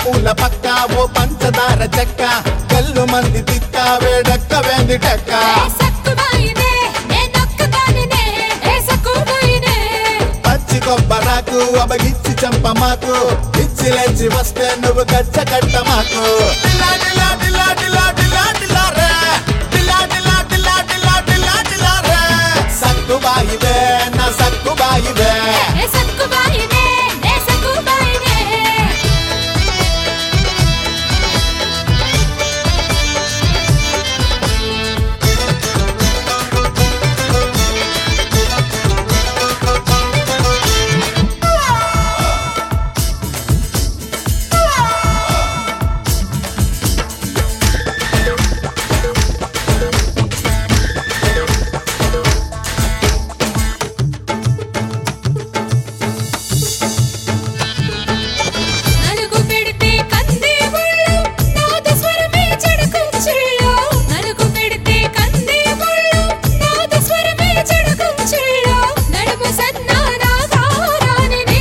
పూల పక్క ఓ పంచదార చెక్క కళ్ళు మంది తిక్క వేడక్క వేంది టెక్క ఏ సక్కుబాయినే, నే నొక్కదానినే, ఏ సక్కుబాయినే. పచ్చి కొబ్బరాకు అబగిచ్చి చంప మాకు ఇచ్చి లేచి వస్తే నువ్వు గచ్చ కట్ట మాకు డిలా డిలా డిలా డిలా డిలా డిలా రే. డిలా డిలా డిలా డిలా డిలా డిలా రే. సక్కుబాయివే నా సక్కుబాయివే ఏ సక్కుబాయినే, నే సక్కుబాయినే. నలుగు పెడితే కందే ముళ్ళు, నాద స్వరమే చెడుకుంచుళ్ళు. నలుగు పెడితే కందే ముళ్ళు, నాద స్వరమే చెడుకుంచుళ్ళు. నడుము సన్నానా గారానినే.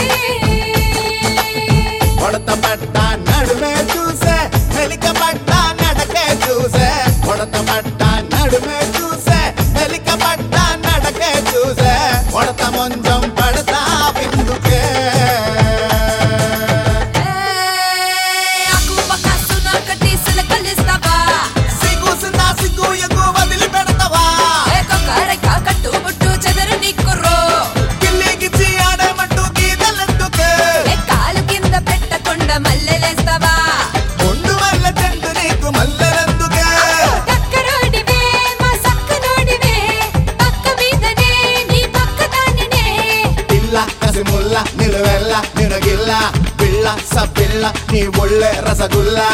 కొడత పట్ట నడుమే చూసే మెలిక పట్ట నడకే చూసే కొడత పట్ట నడుమే చూసే మెలిక పట్ట నడకే చూసే కొడత ముంజం పడతా బిందుకే ఏయ్, ఆకు పకాసు నాకటి సిలకలిస్తావా? సిగ్గు సిన్నా సిగ్గు ఎగ్గు వదిలి పెడతావా ఏ కొక్కరెక్క కట్టుబుట్టు చెదరు నిక్కుర్రో. గిల్లి గిచ్చి ఆడేమంటూ గీతలెందుకే ఏ కాలు కింద పెట్టకుండా మల్లెలేస్తావా? ముందు వల్ల చెండు నీకు మల్లెలెందుకే టక్కరోడివే, మా సక్కనోడివే, పక్క మీదనే నీ పక్కదానినే. పిల్ల కసిముల్ల నిలువెల్ల నినగిల్ల పిల్ల సపిల్ల నీ ఒళ్ళే రసగుల్లా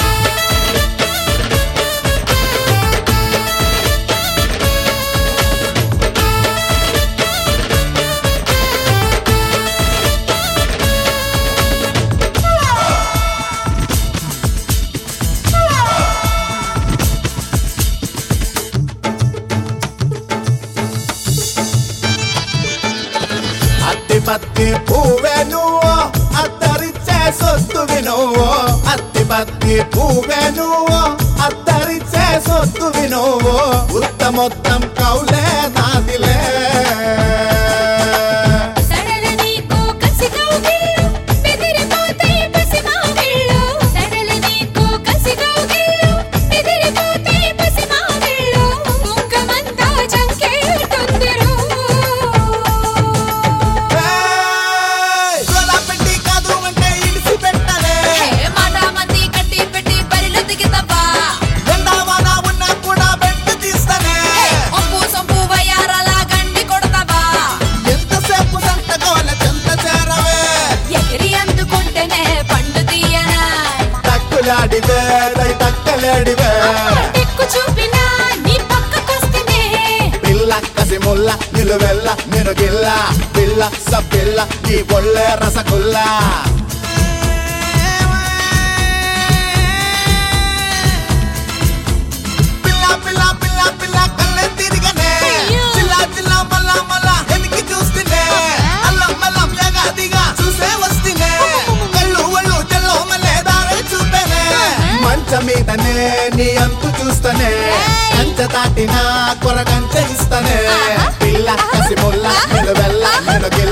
అత్తి పత్తి పువ్వే నువ్వు అత్తరిచ్చే సొత్తువి నువ్వు అత్తి పత్తి పువ్వే నువ్వు అత్తరిచ్చే సొత్తువి నువ్వు ఉత్త మొత్తం కౌలే నాదిలే సడల నీకు కసిగా గిల్లు, బెదిరిపోతే పసిమావిళ్ళు. సడల నీకు కసిగా గిల్లు, బెదిరిపోతే పసిమావిళ్ళు. కుంకమంతా చంకేటుందిరు. ఏయ్! గోదా పెట్టి కాదు అంటే ఇడిసి పెట్టలే ఏ మాట మంది కట్టి పెట్టి బరిలో దిగుతావా? ఎండావాన ఉన్నా కూడా బెట్టు తీస్తానే ఒప్పు సొంపు వయ్యారలా గండి కొడతావా? ఎంతసేపు సంతకోల చెంత చేరవే ఎగిరి అందుకుంటేనే పండు తీయనా తక్కులాడివే దై తక్కలేడివే దిక్కు చూపినా నీ పక్కకొస్తేనే పిల్ల కసిముల్ల నిలువెల్ల నినుగిల్ల పిల్ల సపిల్ల ఈ ఒళ్ళే రసగుల్లా పిల్ల పిల్ల పిల్ల పిల్ల కళ్ళే తిరిగనే అయ్యో. చిల్లా చిల్లా మల్లా మల్లా వెనక్కి చూస్తేనే అల్లం మల్లం ఎగాదిగా చూసే వస్తేనే కళ్ళు ఒళ్ళు తెల్లో మల్లే దారే చూపేనే మంచం మీదనే నీ అంతు చూస్తనే కంచ దాటినా కొరగంచె ఇస్తనే పిల్ల కసి ముల్ల నిలువెల్ల నిలుగి